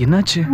என்னாச்சு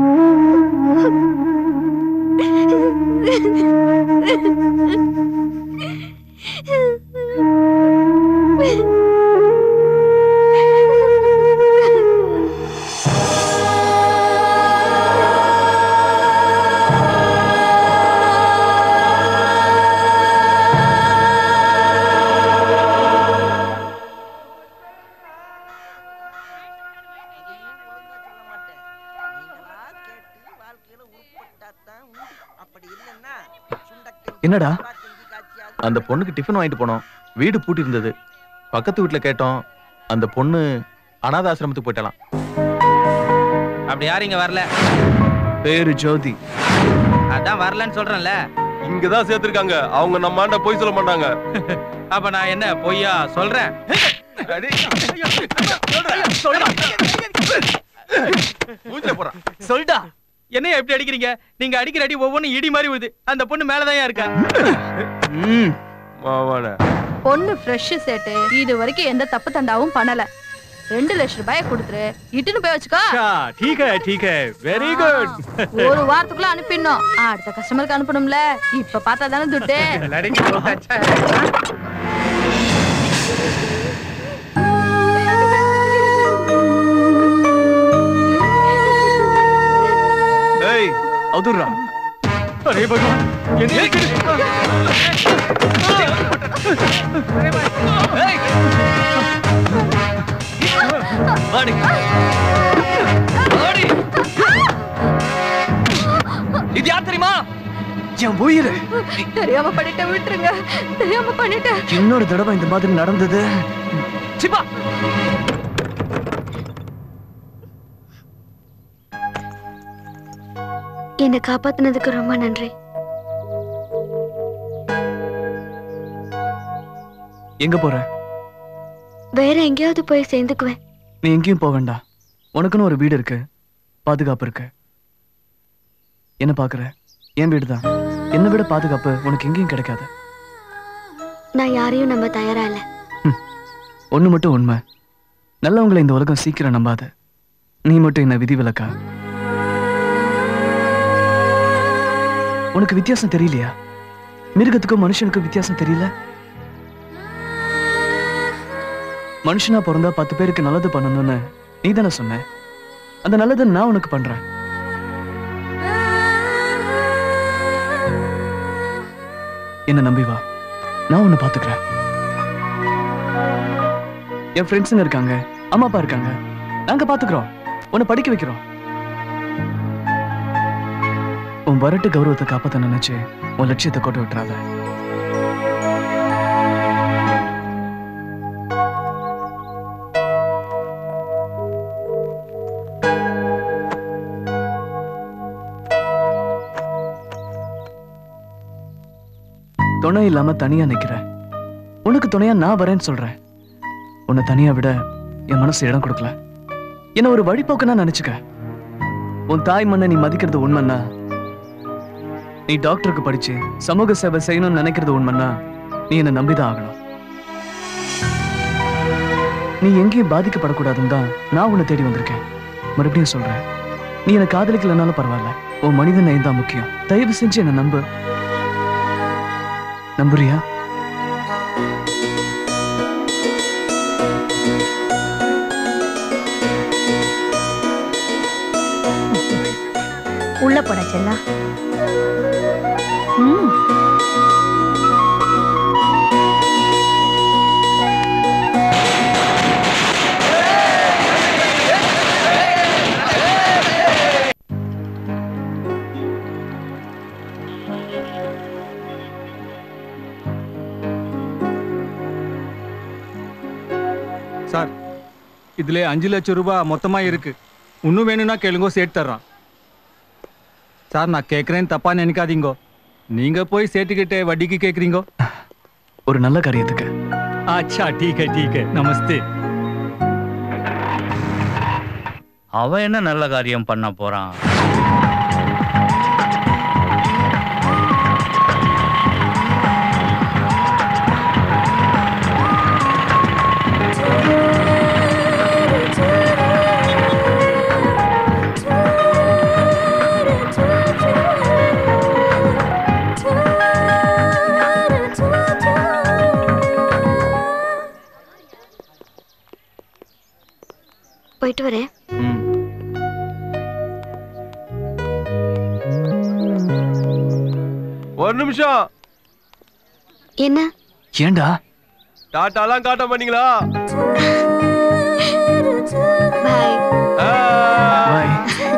என்னடா அந்த பொண்ணுக்கு டிஃபன் வாங்கிட்டு போனோம் வீடு பூட்டி இருந்தது பக்கத்து வீட்டுல கேட்டோம் அந்த பொண்ணு அனாத ஆசிரமத்துக்கு போயிட்டலாம் அப்படி யாரும் இங்க வரல பேரு ஜோதி அதான் வரலன்னு சொல்றேன்ல இங்கதான் சேர்த்திருக்காங்க அவங்க நம்மாண்ட போய் சொல்ல மாட்டாங்க அப்ப நான் என்ன பொய்யா சொல்றேன் மூஞ்சில போறான் சொல்டா என்ன எப்படி அடிக்கிறீங்க நீங்க அடிக்கிற அடி ஒவ்வொன்றும் இடி மாதிரி விழுது அந்த பொண்ணு மேலதான் இருக்கா மாவான பொண்ணு ஃப்ரெஷ் சேட்டு இது வரைக்கும் எந்த தப்பு தண்டாவும் பண்ணல ரெண்டு லட்சம் ரூபாய கொடுத்துரு இட்டுன்னு போய் வச்சுக்கோ ठीक है ठीक है वेरी गुड ஒரு வாரத்துக்குள்ள அனுப்பிடணும் அடுத்த கஸ்டமருக்கு அனுப்பணும்ல இப்ப பார்த்தா தானே துட்டு लड़की बहुत अच्छा है ஏய் அதுரா अरे भगवान ये देख வாடி வாடி இது யார் தெரியுமா என் உயிர் தெரியாம பண்ணிட்டேன் விட்டுருங்க தெரியாம பண்ணிட்டேன் இன்னொரு தடவை இந்த மாதிரி நடந்தது சிப்பா என்னை காப்பாத்துனதுக்கு ரொம்ப நன்றி எங்க போற வேற எங்கேயாவது போய் சேர்ந்துக்குவேன் நீ எங்கேயும் போக வேண்டாம் உனக்குன்னு ஒரு வீடு இருக்கு பாதுகாப்பு இருக்கு என்ன பாக்குற என் வீடு தான் என்னை விட பாதுகாப்பு உனக்கு எங்கேயும் கிடைக்காது நான் யாரையும் நம்ப தயாரா இல்ல ஒண்ணு மட்டும் உண்மை நல்லவங்களை இந்த உலகம் சீக்கிரம் நம்பாது நீ மட்டும் என்ன விதிவிலக்கா உனக்கு வித்தியாசம் தெரியலையா மிருகத்துக்கும் மனுஷனுக்கும் வித்தியாசம் தெரியல மனுஷனா பிறந்தா பத்து பேருக்கு நல்லது பண்ணணும்னு நீ தானே சொன்ன அந்த நல்லதை நான் உனக்கு பண்றேன் என்ன நம்பி வா நான் உன்னை பாத்துக்கிறேன் என் ஃப்ரெண்ட்ஸுங்க இருக்காங்க அம்மா அப்பா இருக்காங்க நாங்க பாத்துக்கிறோம் உன்னை படிக்க வைக்கிறோம் உன் வரட்டு கௌரவத்தை காப்பாத்த நினைச்சு உன் லட்சியத்தை கொண்டு விட்டுறாத துணை இல்லாம தனியா நிக்கிற உனக்கு துணையா நான் வரேன்னு சொல்றேன் உன்னை தனியா விட என் மனசு இடம் கொடுக்கல என்ன ஒரு வழிபோக்கனா நினைச்சுக்க உன் தாய் மண்ணை நீ மதிக்கிறது உண்மைன்னா நீ டாக்டருக்கு படிச்சு சமூக சேவை செய்யணும்னு நினைக்கிறது உண்மைன்னா நீ என்ன நம்பிதான் ஆகணும் நீ எங்கேயும் பாதிக்கப்படக்கூடாதுன்னு தான் நான் உன்னை தேடி வந்திருக்கேன் மறுபடியும் சொல்றேன் நீ என்னை காதலிக்கலனாலும் பரவாயில்ல உன் மனித நேயம் தான் முக்கியம் தயவு செஞ்சு என்னை நம்பு நம்புறியா உள்ள போட செல்லா ம் சார் இதுல அஞ்சு லட்சம் ரூபாய் மொத்தமா இருக்கு இன்னும் வேணும்னா கேளுங்க சேர்த்து தர்றான் சார் நான் கேட்குறேன்னு தப்பா நினைக்காதீங்கோ நீங்க போய் சேர்த்துக்கிட்டே வட்டிக்கு கேட்குறீங்கோ ஒரு நல்ல காரியத்துக்கு अच्छा ठीक है ठीक है नमस्ते அவன் என்ன நல்ல காரியம் பண்ண போறான் போயிட்டு வரேன் ம் ஒரு நிமிஷம் என்ன ஏன்டா டாட்டாலாம் காட்ட மாட்டீங்களா பாய் ஆ. பாய்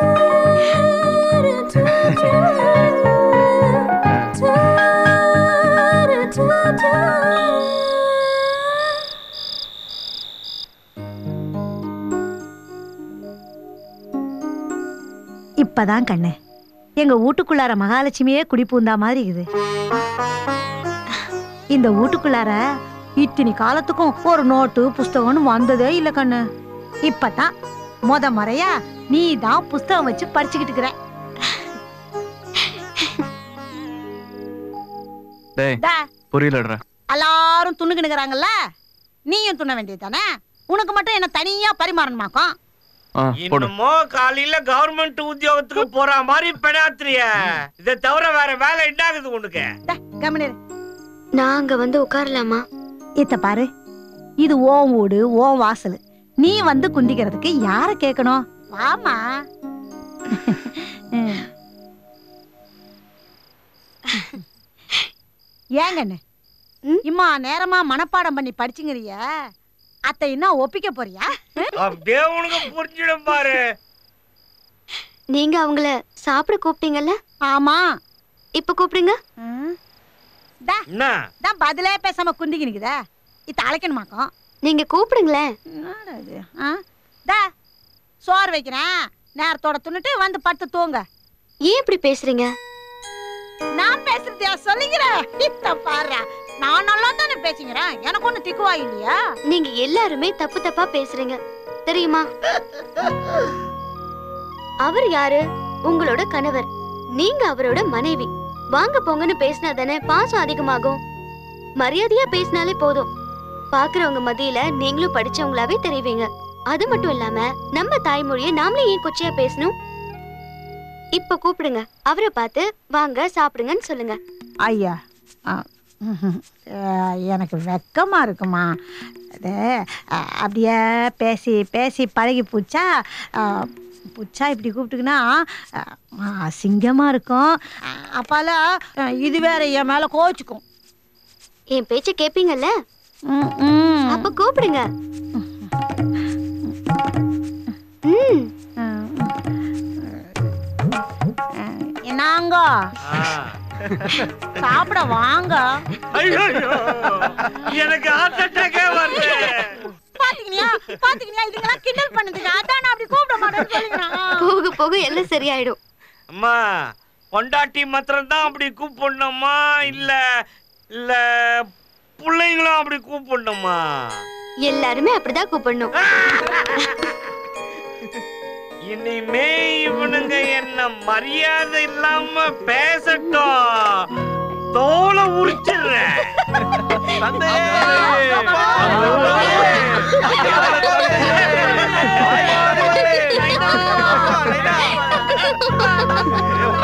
இப்பதான் கண்ணு எங்க வீட்டுக்குள்ளார மகாலட்சுமியே குடி பூந்தா மாதிரி இருக்குது இந்த வீட்டுக்குள்ளார இத்தனை காலத்துக்கும் ஒரு நோட்டு புஸ்தகம்னு வந்ததே இல்ல கண்ணு இப்பதான் முத முறையா நீ தான் புஸ்தகம் வச்சு படிச்சுக்கிட்டு இருக்கிற டேய் டா, புரியலடா எல்லாரும் துண்ணுக்கினுக்குறாங்கல்ல நீயும் துண்ண வேண்டியது தானே உனக்கு மட்டும் என்ன தனியா பரிமாறணுமாக்கும் ஆ போடு என்னமோ காலையில கவர்மெண்ட் உத்தியோகத்துக்கு போற மாதிரி பெணாத்திரிய இதை தவிர வேற வேலை என்னாகுது உனக்கு டா, கம்முனு இரு. நான் அங்க வந்து உட்காரலாமா இத்த பாரு இது ஓன் வீடு ஓன் வாசல் நீ வந்து குந்திக்கிறதுக்கு யார கேட்கணும் வாமா ஏங்கண்ணு ம்? இம்மா நேரமா மனப்பாடம் பண்ணி படிச்சுங்கிறிய அத்தை என்ன ஒப்பிக்க போறியா அப்படியே உனக்கு புரிஞ்சிடும் பாரு நீங்க அவங்கள சாப்பிட கூப்பிட்டீங்கல்ல ஆமா இப்ப கூப்பிடுங்க ம். டா, என்ன தான் பதிலே பேசாம குந்திக்கி நிக்குதே இத்த அழைக்கணுமாக்கும் நீங்க கூப்பிடுங்களேன் என்னடா இது ஆ டா சோறு வைக்கிறேன் நேரத்தோட துண்ணுட்டு வந்து படுத்து தூங்க ஏன் இப்படி பேசுறீங்க நான் பேசுறதையா சொல்லிக்கிறேன் இத்த பாரு நான் நல்லா தானே பேசிக்கிறேன் எனக்கு ஒண்ணு திக்குவா இல்லையா நீங்க எல்லாருமே தப்பு தப்பா பேசுறீங்க தெரியுமா அவர் யாரு உங்களோட கணவர் நீங்க அவரோட மனைவி வாங்க போங்கன்னு பேசினா தானே பாசம் அதிகமாகும் மரியாதையா பேசினாலே போதும் பாக்குறவங்க மத்தியில நீங்களும் படிச்சவங்களாவே தெரிவிங்க அது மட்டும் இல்லாம நம்ம தாய்மொழியை நாமளே ஏன் கொச்சையா பேசணும் இப்ப கூப்பிடுங்க அவரை பார்த்து வாங்க சாப்பிடுங்கன்னு சொல்லுங்க ஐயா ஆ, ம்ஹும். அஹ், எனக்கு வெக்கமா இருக்குமா அது அஹ், அப்படியே பேசி பேசி பழகி பூச்சா அஹ், புச்சா இப்படி கூப்பிட்டுக்குன்னா அஹ், அசிங்கமா இருக்கும் அஹ், அப்பால அஹ், இது வேற என் மேல கோச்சுக்கும் என் பேச்ச கேப்பீங்கல்ல ம், ம். அப்ப கூப்பிடுங்க ம் என்னங்க ஆ. சாப்பிட வாங்க ஐயோ எனக்கு ஹார்ட் அட்டாக்கே வருது பாத்தீங்களா பாத்தீங்களா இதுங்கெல்லாம் கிண்டல் பண்ணுதுங்க அதான் நான் அப்படி கூப்பிட மாட்டேன்னு சொல்லிக்கிறேன் போக போக எல்லாம் சரியாயிடும் அம்மா பொண்டாட்டி மாத்திரம் தான் அப்படி கூப்பிடணுமா இல்ல இல்ல பிள்ளைங்களும் அப்படி கூப்பிடணுமா எல்லாருமே அப்படிதான் கூப்பிடணும் இனிமே இவனுங்க என்ன மரியாதை இல்லாம பேசட்டும் தோலை உரிச்சிடுறேன் தந்தை ஐயா,